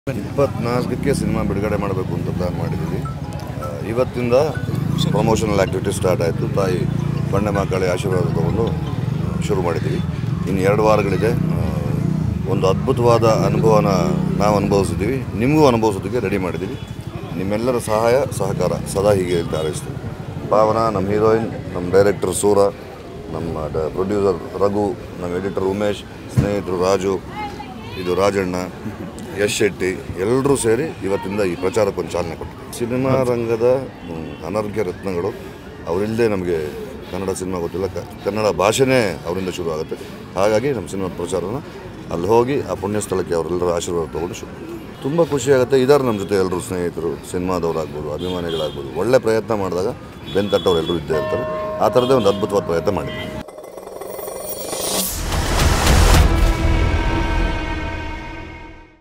ಇಪ್ಪತ್ನಾಲ್ಕಕ್ಕೆ cinema ಬಿಡುಗಡೆ ಮಾಡಬೇಕು ಅಂತ ಪ್ಲ್ಯಾನ್ ಮಾಡಿದ್ದೀವಿ ಆ, ಇವತ್ತಿಂದ ಪ್ರಮೋಷನಲ್ ಆ್ಯಕ್ಟಿವಿಟಿ ಸ್ಟಾರ್ಟ್ ಆಯಿತು ತಾಯಿ ಬಂಡೆ ಮಕ್ಕಳ ಆಶೀರ್ವಾದ ತಗೊಂಡು ಶುರು ಮಾಡಿದ್ದೀವಿ ಇನ್ನು ಎರಡು ವಾರಗಳಿದೆ ಆ, ಒಂದು ಅದ್ಭುತವಾದ ಅನುಭವನ ನಾವು ಅನುಭವಿಸಿದ್ದೀವಿ ನಿಮಗೂ ಅನುಭವಿಸೋದಕ್ಕೆ ರೆಡಿ ಮಾಡಿದ್ದೀವಿ ನಿಮ್ಮೆಲ್ಲರ ಸಹಾಯ ಸಹಕಾರ ಸದಾ ಹೀಗೆ ಅಂತ ಹಾರೈಸ್ತೀವಿ ಭಾವನಾ ನಮ್ಮ ಹೀರೋಯಿನ್ ನಮ್ಮ ಡೈರೆಕ್ಟರ್ ಸೂರ ನಮ್ಮ ಡ ಪ್ರೊಡ್ಯೂಸರ್ ರಘು ನಮ್ಮ ಎಡಿಟರ್ ಉಮೇಶ್ ಸ್ನೇಹಿತರು ರಾಜು ಇದು ರಾಜಣ್ಣ ಯಶ್ ಶೆಟ್ಟಿ ಎಲ್ಲರೂ ಸೇರಿ ಇವತ್ತಿಂದ ಈ ಪ್ರಚಾರಕ್ಕೊಂದು ಚಾಲನೆ ಕೊಟ್ಟರು ಸಿನಿಮಾ ರಂಗದ ಮ್, ಅನರ್ಘ್ಯ ರತ್ನಗಳು ಅವರಿಲ್ಲದೆ ನಮಗೆ ಕನ್ನಡ ಸಿನಿಮಾ ಗೊತ್ತಿಲ್ಲ ಕ- ಕನ್ನಡ ಭಾಷೆನೇ ಅವರಿಂದ ಶುರು ಆಗುತ್ತೆ ಹಾಗಾಗಿ ನಮ್ಮ ಸಿನಿಮಾ ಪ್ರಚಾರನ ಅಲ್ಲಿ ಹೋಗಿ ಆ ಪುಣ್ಯ ಸ್ಥಳಕ್ಕೆ ಅವರೆಲ್ಲರ ಆಶೀರ್ವಾದ ತೊಗೊಂಡು ಶುರು ತುಂಬ ಖುಷಿಯಾಗುತ್ತೆ ಇದ್ದಾರೆ ನಮ್ಮ ಜೊತೆ ಎಲ್ಲರೂ ಸ್ನೇಹಿತರು ಸಿನಿಮಾದವರಾಗ್ಬೋದು ಅಭಿಮಾನಿಗಳಾಗ್ಬೋದು ಒಳ್ಳೆ ಪ್ರಯತ್ನ ಮಾಡಿದಾಗ ಬೆನ್ ತಟ್ಟವ್ರು ಎಲ್ಲರೂ ಇದ್ದೇ ಇರ್ತಾರೆ ಆ ಥರದೇ ಒಂದು ಅದ್ಭುತವಾದ ಪ್ರಯತ್ನ ಮಾಡಿದ್ವಿ